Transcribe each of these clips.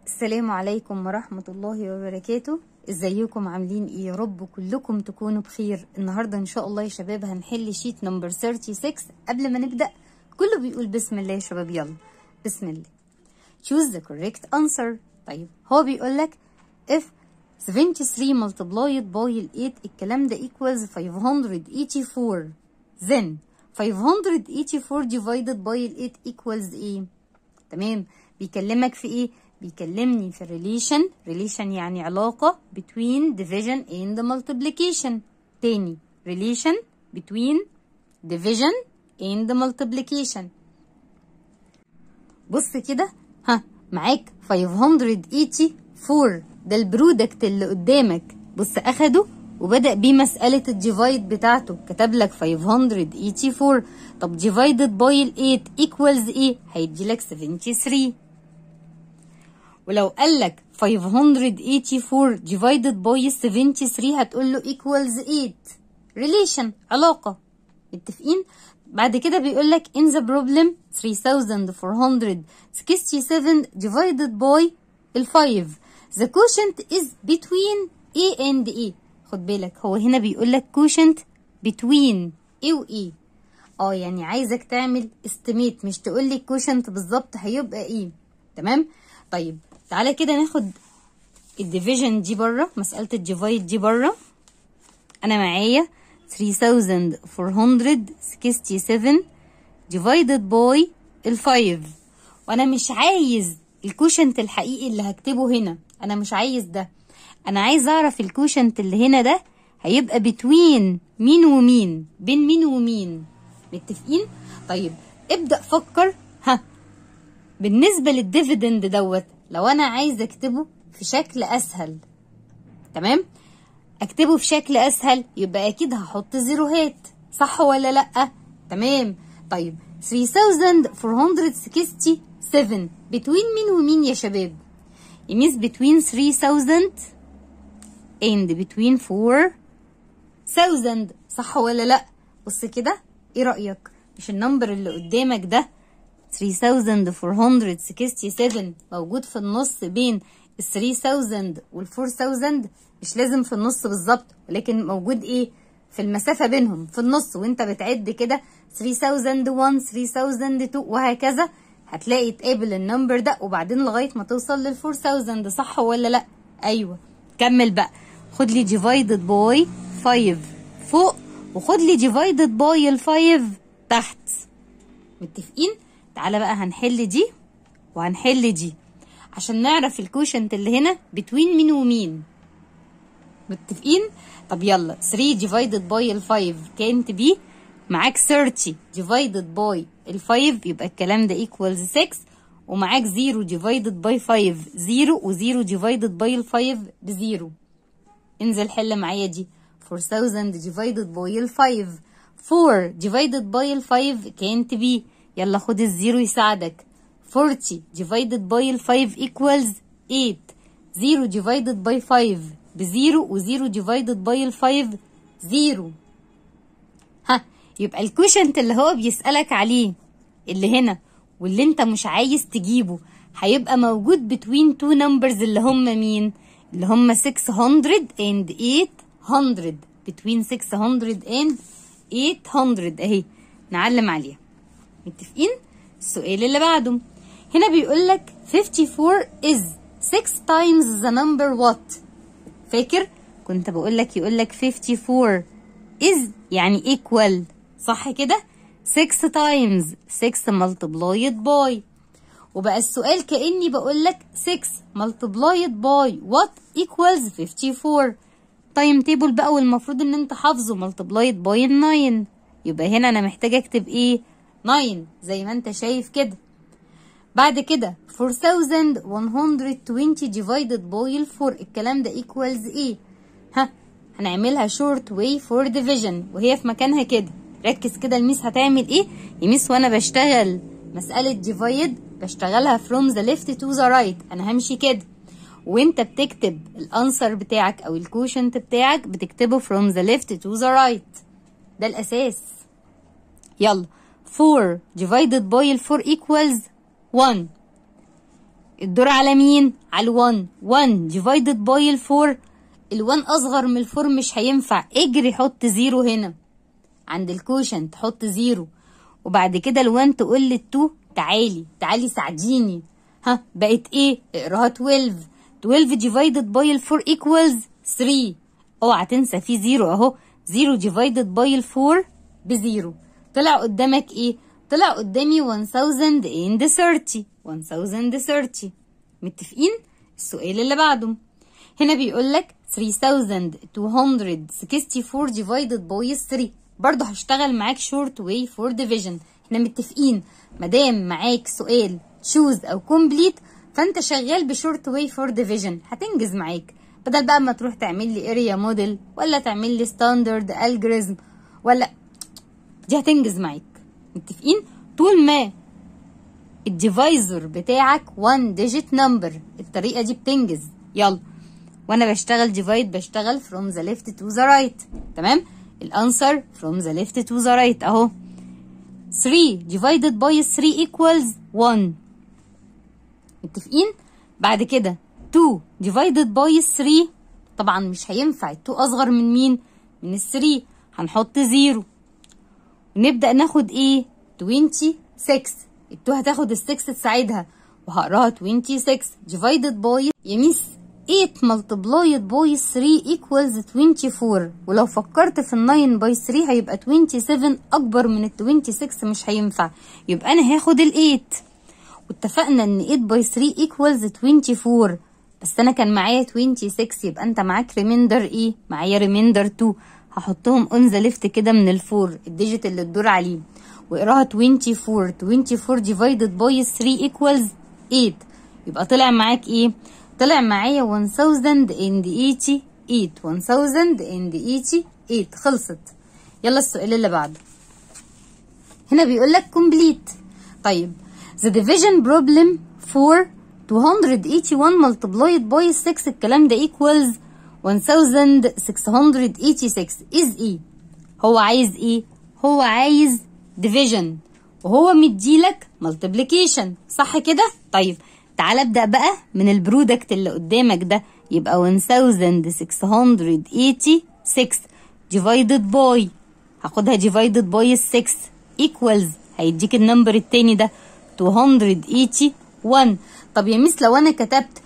السلام عليكم ورحمة الله وبركاته ازيكم عاملين ايه يا رب كلكم تكونوا بخير النهاردة ان شاء الله يا شباب هنحل شيت نمبر 36 قبل ما نبدأ كله بيقول بسم الله يا شباب يلا بسم الله choose the correct answer طيب هو بيقول لك if 73 multiplied by ال 8 الكلام ده equals 584 then 584 divided by ال 8 equals ايه تمام بيكلمك في ايه بيكلمني في relation relation يعني علاقة between division and multiplication تاني relation between division and multiplication بص كده ها معاك 584 ده البرودكت اللي قدامك بص اخده وبدأ بيه مسألة الديفايد بتاعته كتب لك 584 طب divided by ال 8 equals ايه هيدي لك 73 ولو قال لك 584 divided by 73 هتقول له equals 8 relation علاقة متفقين بعد كده بيقول لك in the problem 3467 divided by ال 5 the quotient is between A and A خد بالك هو هنا بيقول لك quotient between A و A اه يعني عايزك تعمل استيميت مش تقول لي quotient بالظبط هيبقى ايه تمام طيب تعالى كده ناخد الديفيجن دي بره مسألة الديفايد دي بره أنا معايا 3467 divided by ال 5 وأنا مش عايز الكوشنت الحقيقي اللي هكتبه هنا أنا مش عايز ده أنا عايز أعرف الكوشنت اللي هنا ده هيبقى between مين ومين بين مين ومين متفقين طيب ابدأ فكر ها بالنسبة للديفيدند دوت لو انا عايزه اكتبه في شكل اسهل تمام اكتبه في شكل اسهل يبقى اكيد هحط زيروهات صح ولا لا تمام طيب 3467 بتوين مين ومين يا شباب يميز بتوين 3000 and between 4000 صح ولا لا بص كده ايه رأيك مش النمبر اللي قدامك ده 3467 موجود في النص بين ال 3000 وال 4000 مش لازم في النص بالظبط ولكن موجود ايه في المسافة بينهم في النص وانت بتعد كده 3001 3002 وهكذا هتلاقي تقابل النمبر ده وبعدين لغاية ما توصل لل 4000 صح ولا لا ايوه كمل بقى خد لي divided by 5 فوق وخد لي divided by ال 5 تحت متفقين تعالى بقى هنحل دي وهنحل دي عشان نعرف الكوشنت اللي هنا بتوين مين ومين متفقين طب يلا 3 divided by ال 5 كانت بي معاك 30 divided by ال 5 يبقى الكلام ده equals 6 ومعاك 0 divided by 5 0 و 0 divided by ال 5 بزيرو انزل حل معايا دي 4000 divided by ال 5 4 divided by ال 5 كانت بي يلا خد الزيرو يساعدك 40 divided by ال 5 equals 8 0 divided by 5 بزيرو و 0 divided by ال 5 زيرو ها يبقى الكوشنت اللي هو بيسألك عليه اللي هنا واللي انت مش عايز تجيبه هيبقى موجود between two numbers اللي هم مين اللي هم 600 and 800 between 600 and 800 اهي نعلم عليها متفقين السؤال اللي بعده هنا بيقول لك 54 is 6 times the number what فاكر كنت بقول لك يقول لك 54 is يعني equal صح كده 6 times 6 multiplied by وبقى السؤال كأني بقول لك 6 multiplied by what equals 54 تايم تيبل بقى والمفروض ان انت حافظه multiplied by 9 يبقى هنا انا محتاجه اكتب ايه 9 زي ما انت شايف كده بعد كده 4120 divided by 4 الكلام ده equals ايه ها هنعملها short way for division وهي في مكانها كده ركز كده الميس هتعمل ايه الميس وانا بشتغل مسألة divide بشتغلها from the left to the right انا همشي كده وانت بتكتب الانسر بتاعك او الكوشنت بتاعك بتكتبه from the left to the right ده الاساس يلا 4 divided by ال 4 equals 1 الدور على مين على ال1 1 divided by ال4 ال1 اصغر من ال4 مش هينفع اجري حط زيرو هنا عند الكوشن تحط زيرو وبعد كده ال1 تقول لل2 تعالي تعالي ساعديني ها بقت ايه اقراها 12 12 divided by ال4 equals 3 اوعى تنسى في زيرو اهو 0 divided by ال4 بزيرو طلع قدامك ايه طلع قدامي 1030 1030 متفقين السؤال اللي بعده هنا بيقول لك 3264 divided by 3 برضه هشتغل معاك short way for division احنا متفقين مادام معاك سؤال choose او complete فانت شغال بشورت واي فور ديفيجن هتنجز معاك بدل بقى ما تروح تعمل لي اريا موديل ولا تعمل لي ستاندرد الجوريزم ولا دي هتنجز معاك متفقين طول ما الديفايزر بتاعك 1 ديجيت نمبر الطريقه دي بتنجز يلا وانا بشتغل ديفايد بشتغل from the left to the right تمام الانسر from the left to the right اهو 3 divided by 3 equals 1 متفقين بعد كده 2 divided by 3 طبعا مش هينفع ال 2 اصغر من مين من ال 3 هنحط 0 ونبدا ناخد ايه 26 ال 2 هتاخد ال 6 تساعدها وهقراها 26 divided by يا ميس 8 multiplied by 3 equals 24 ولو فكرت في ال 9 by 3 هيبقى 27 اكبر من ال 26 مش هينفع يبقى انا هاخد ال 8 واتفقنا ان 8 باي 3 equals 24 بس انا كان معايا 26 يبقى انت معاك ريميندر ايه معايا ريميندر 2 هحطهم اون ذا ليفت كده من الفور الديجيت اللي تدور عليه واقراها 24 24 divided by 3 equals 8 يبقى طلع معاك ايه طلع معايا 1088 1088 خلصت يلا السؤال اللي بعده هنا بيقول لك complete طيب The division problem for 281 multiplied by 6 الكلام ده equals 1686 is ايه؟ هو عايز ايه؟ هو عايز division وهو مديلك multiplication صح كده؟ طيب تعال ابدأ بقى من البرودكت اللي قدامك ده يبقى 1686 divided by هاخدها divided by 6 equals هيديك النمبر التاني ده 281 طب يا ميس لو انا كتبت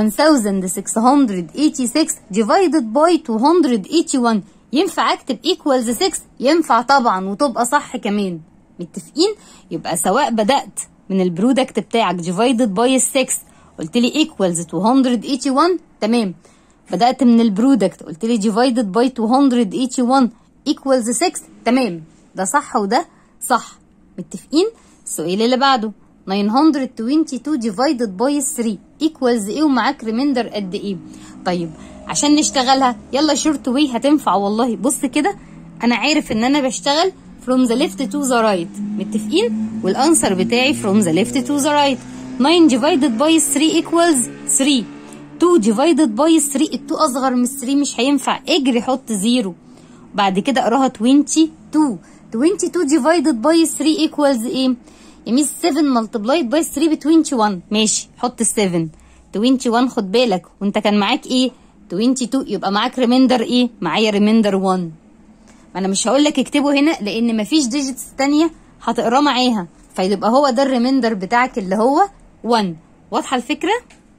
1686 divided by 281 ينفع اكتب equals 6 ينفع طبعا وتبقى صح كمان متفقين يبقى سواء بدأت من البرودكت بتاعك divided by 6 قلت لي equals 281 تمام بدأت من البرودكت قلت لي divided by 281 equals 6 تمام ده صح وده صح متفقين السؤال اللي بعده 922 divided by 3 equals ايه ومعاك ريميندر قد ايه طيب عشان نشتغلها يلا شورت واي هتنفع والله بص كده انا عارف ان انا بشتغل from the left to the right متفقين والانسر بتاعي from the left to the right 9 divided by 3 equals 3 2 divided by 3 ال 2 اصغر من 3 مش هينفع اجري حط زيرو بعد كده اقراها 22 22 divided by 3 equals ايه يا ميس 7 multiplied by 3 ب 21 ماشي حط ال 7 21 خد بالك وانت كان معاك ايه 22 يبقى معاك ريميندر ايه معايا ريميندر 1 ما انا مش هقول لك اكتبه هنا لان مفيش ديجيتس تانية هتقراه معاها فيبقى هو ده الريميندر بتاعك اللي هو 1 واضحه الفكره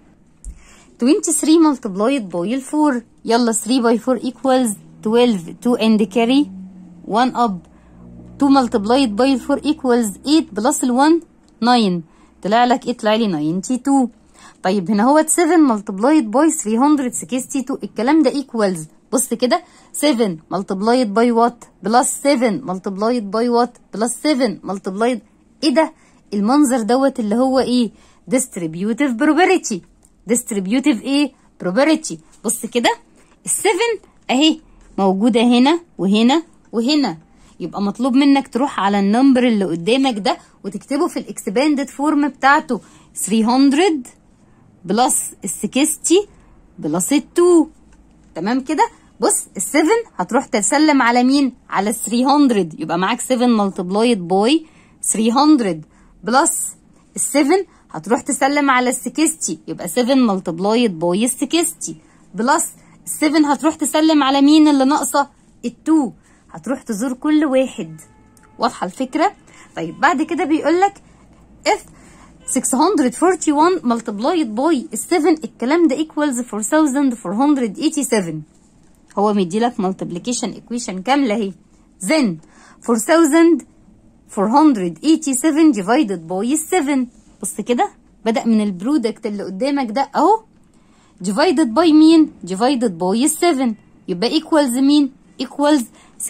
23 multiplied by 4 يلا 3 by 4 equals 12 2 and carry 1 up 2 multiplied by 4 equals 8 بلس ال 1 9 طلع لك ايه طلع لي 92 طيب هنا هو 7 multiplied by 362 الكلام ده equals بص كده 7 multiplied by what بلس 7 multiplied by what بلس 7 multiplied ايه ده المنظر دوت اللي هو ايه distributive probability distributive ايه probability بص كده ال7 اهي موجودة هنا وهنا وهنا يبقى مطلوب منك تروح على النمبر اللي قدامك ده وتكتبه في الاكسباندد فورم بتاعته 300 بلس ال 60 بلس ال 2 تمام كده بص ال 7 هتروح تسلم على مين على ال 300 يبقى معاك 7 ملتبلايد باي 300 بلس ال 7 هتروح تسلم على ال 60 يبقى 7 ملتبلايد باي 60 بلس 7 هتروح تسلم على مين اللي ناقصه ال 2 هتروح تزور كل واحد واضحه الفكره طيب بعد كده بيقول لك if 641 multiplied by 7 الكلام ده equals 4487 هو مدي لك multiplication equation كامله اهي then 4487 divided by 7 بص كده بدأ من البرودكت اللي قدامك ده اهو divided by مين divided by 7 يبقى equals مين equals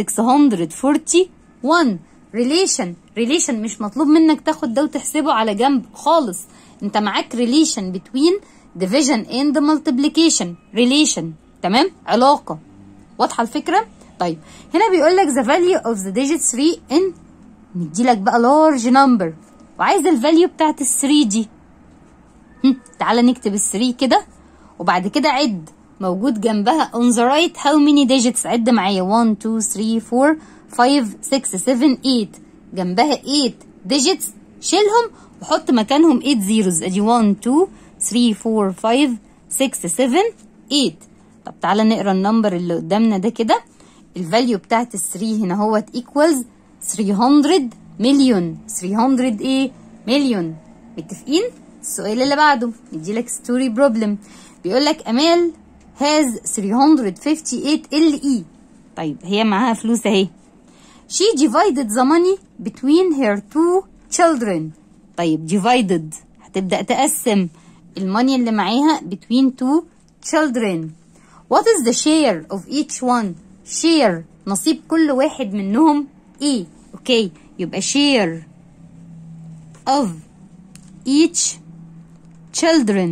641 relation relation مش مطلوب منك تاخد ده وتحسبه على جنب خالص انت معاك relation between division and multiplication relation تمام علاقة واضحة الفكرة طيب هنا بيقول لك the value of the digit 3 in مديلك بقى large number وعايز الفاليو بتاعت ال 3 دي هم، تعالى نكتب ال 3 كده وبعد كده عد موجود جنبها on the right how many digits عد معايا 1 2 3 4 5 6 7 8 جنبها 8 digits شيلهم وحط مكانهم 8 zeros ادي 1 2 3 4 5 6 7 8 طب تعالى نقرا النمبر اللي قدامنا ده كده الفاليو بتاعت ال 3 هنا هو equals 300 مليون 300 ايه مليون متفقين السؤال اللي بعده يديلك ستوري بروبلم بيقول لك امال has 358 ال اي طيب هي معاها فلوس اهي she divided the money between her two children طيب divided هتبدأ تقسم الماني اللي معاها between two children what is the share of each one share نصيب كل واحد منهم ايه اوكي يبقى share of each children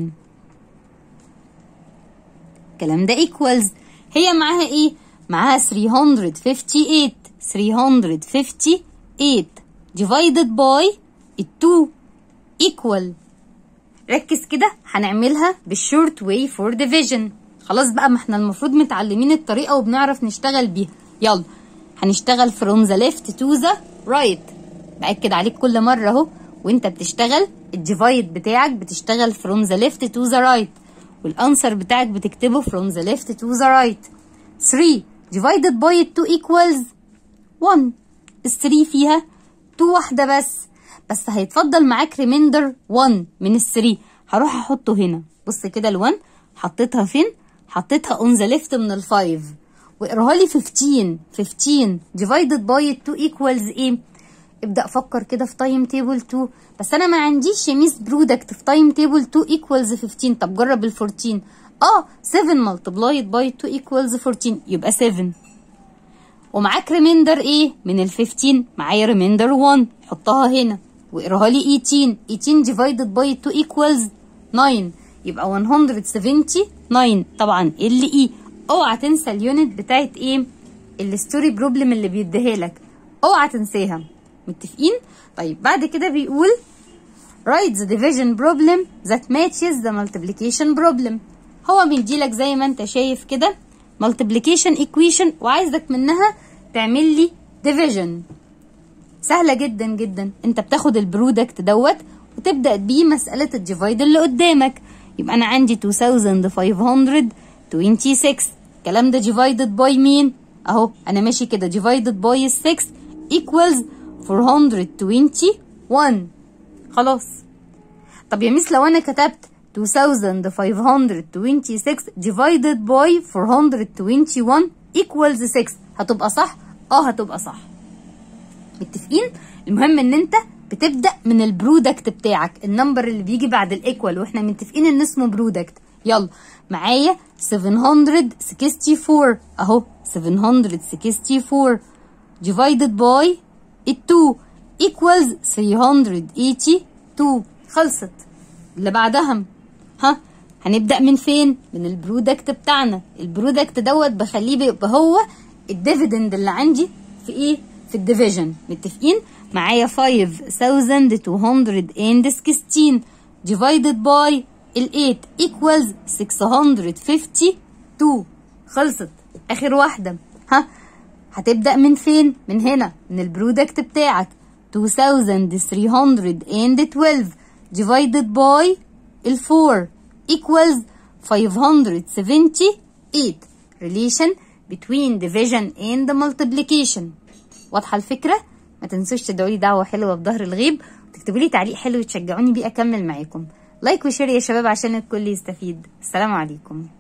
الكلام ده equals هي معاها ايه معاها 358 358 divided by 2 equal ركز كده هنعملها بالشورت واي فور ديفيجن خلاص بقى ما احنا المفروض متعلمين الطريقه وبنعرف نشتغل بيها يلا هنشتغل from the left to the right باكد عليك كل مره اهو وانت بتشتغل الديفايد بتاعك بتشتغل from the left to the right والانسر بتاعك بتكتبه from the left to the right 3 divided by 2 equals 1 ال 3 فيها 2 واحده بس بس هيتفضل معاك ريميندر 1 من ال 3 هروح احطه هنا بص كده ال 1 حطيتها فين حطيتها اون ذا ليفت من ال 5 واقراها لي 15 15 divided by 2 equals ايه ابدا فكر كده في تايم تيبل 2 بس انا ما عنديش يا ميس برودكت في تايم تيبل 2 equals 15 طب جرب ال 14 اه 7 multiplied by 2 equals 14 يبقى 7 ومعاك ريميندر ايه من ال 15 معايا ريميندر 1 حطها هنا واقراها لي 18 18 divided by 2 equals 9 يبقى 179 طبعا ال اي اوعى تنسى اليونت بتاعت ايه الستوري بروبلم اللي بيديها لك اوعى تنساها متفقين طيب بعد كده بيقول write the division problem that matches the multiplication problem هو مديلك زي ما انت شايف كده multiplication equation وعايزك منها تعمل لي division سهله جدا جدا انت بتاخد البرودكت دوت وتبدا بيه مساله الديفايد اللي قدامك يبقى انا عندي 2526 الكلام ده divided by مين اهو انا ماشي كده divided by 6 equals 421 خلاص طب يا ميس لو انا كتبت 2526 divided by 421 equals 6 هتبقى صح اه هتبقى صح متفقين المهم ان انت بتبدا من البرودكت بتاعك النمبر اللي بيجي بعد الايكوال واحنا متفقين ان اسمه برودكت يلا معايا 764 اهو 764 divided by 2 equals 382 خلصت اللي بعدها ها هنبدا من فين من البرودكت بتاعنا البرودكت دوت بخليه بيبقى هو الديفيدند اللي عندي في ايه في الديفيجن متفقين معايا 5216 divided by ال 8 equals 652 خلصت اخر واحده ها هتبدا من فين من هنا من البرودكت بتاعك 2312 divided by ال 4 equals 578 relation between division and multiplication واضحة الفكرة؟ ما تنسوش تدعوا لي دعوة حلوة بظهر الغيب وتكتبوا لي تعليق حلو تشجعوني بيه أكمل معاكم لايك وشير يا شباب عشان الكل يستفيد السلام عليكم